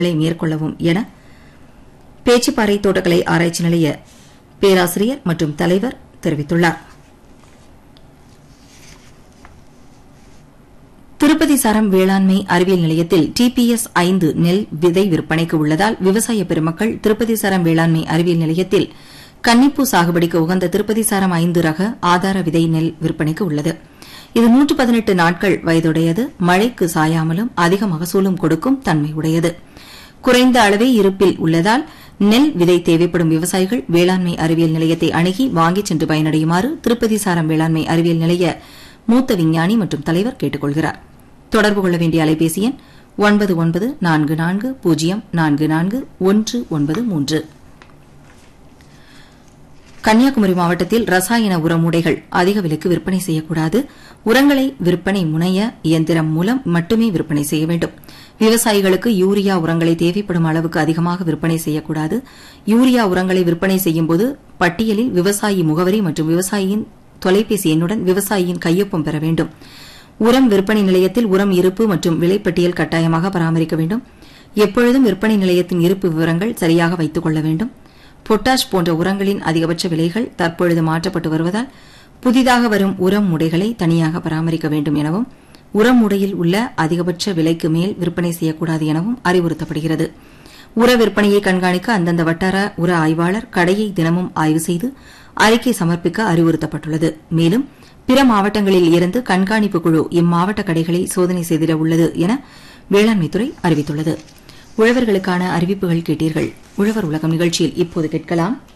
மேற்கொள்ளவும் என பேச்சுப்பாறை தோட்டக்கலை ஆராய்ச்சி நிலைய பேராசிரியர் மற்றும் தலைவர் தெரிவித்துள்ளார் திருப்பதி சரம் வேளாண்மை அறிவியல் நிலையத்தில் டிபிஎஸ் ஐந்து நெல் விதை விற்பனைக்கு உள்ளதால் விவசாய பெருமக்கள் திருப்பதி சரம் வேளாண்மை அறிவியல் நிலையத்தில் கன்னிப்பூ சாகுபடிக்கு உகந்த திருப்பதி சரம் ஐந்து ரக ஆதார விதை நெல் விற்பனைக்கு உள்ளது இது நூற்று பதினெட்டு நாட்கள் வயதுடையது மழைக்கு சாயாமலும் அதிக மகசூலும் கொடுக்கும் தன்மை உடையது குறைந்த அளவே இருப்பில் உள்ளதால் நெல் விதை தேவைப்படும் விவசாயிகள் வேளாண்மை அறிவியல் நிலையத்தை அணுகி வாங்கிச் சென்று பயனடையுமாறு திருப்பதி சாரம் வேளாண்மை அறிவியல் நிலைய மூத்த விஞ்ஞானி மற்றும் தலைவர் கேட்டுக் கொள்கிறார் தொடர்பு கொள்ள வேண்டிய அலைபேசி எண் ஒன்பது ஒன்பது நான்கு நான்கு பூஜ்ஜியம் நான்கு நான்கு ஒன்று ஒன்பது மூன்று கன்னியாகுமரி மாவட்டத்தில் ரசாயன உர மூடைகள் அதிக விலைக்கு விற்பனை செய்யக்கூடாது உரங்களை விற்பனை முனைய இயந்திரம் மூலம் மட்டுமே விற்பனை செய்ய வேண்டும் விவசாயிகளுக்கு யூரியா உரங்களை தேவைப்படும் அளவுக்கு அதிகமாக விற்பனை செய்யக்கூடாது யூரியா உரங்களை விற்பனை செய்யும்போது பட்டியலில் விவசாயி முகவரி மற்றும் விவசாயியின் தொலைபேசி எண்ணுடன் விவசாயியின் கையொப்பம் பெற வேண்டும் உரம் விற்பனை நிலையத்தில் உரம் இருப்பு மற்றும் விலைப்பட்டியல் கட்டாயமாக பராமரிக்க வேண்டும் எப்பொழுதும் விற்பனை நிலையத்தின் இருப்பு விவரங்கள் சரியாக வைத்துக் கொள்ள வேண்டும் பொட்டாஷ் போன்ற உரங்களின் அதிகபட்ச விலைகள் தற்பொழுது மாற்றப்பட்டு வருவதால் புதிதாக வரும் உரம் முடைகளை தனியாக பராமரிக்க வேண்டும் எனவும் உரம் முடையில் உள்ள அதிகபட்ச விலைக்கு மேல் விற்பனை செய்யக்கூடாது எனவும் அறிவுறுத்தப்படுகிறது உர விற்பனையை கண்காணிக்க அந்தந்த வட்டார உர ஆய்வாளர் கடையை தினமும் ஆய்வு செய்து அறிக்கை சமர்ப்பிக்க அறிவுறுத்தப்பட்டுள்ளது மேலும் பிற மாவட்டங்களில் இருந்து கண்காணிப்பு குழு இம்மாவட்ட கடைகளை சோதனை செய்திட உள்ளது என வேளாண்மைத்துறை அறிவித்துள்ளது உழவர்களுக்கான அறிவிப்புகள் கேட்டீர்கள் உழவர் உலகம் நிகழ்ச்சியில் இப்போது கேட்கலாம்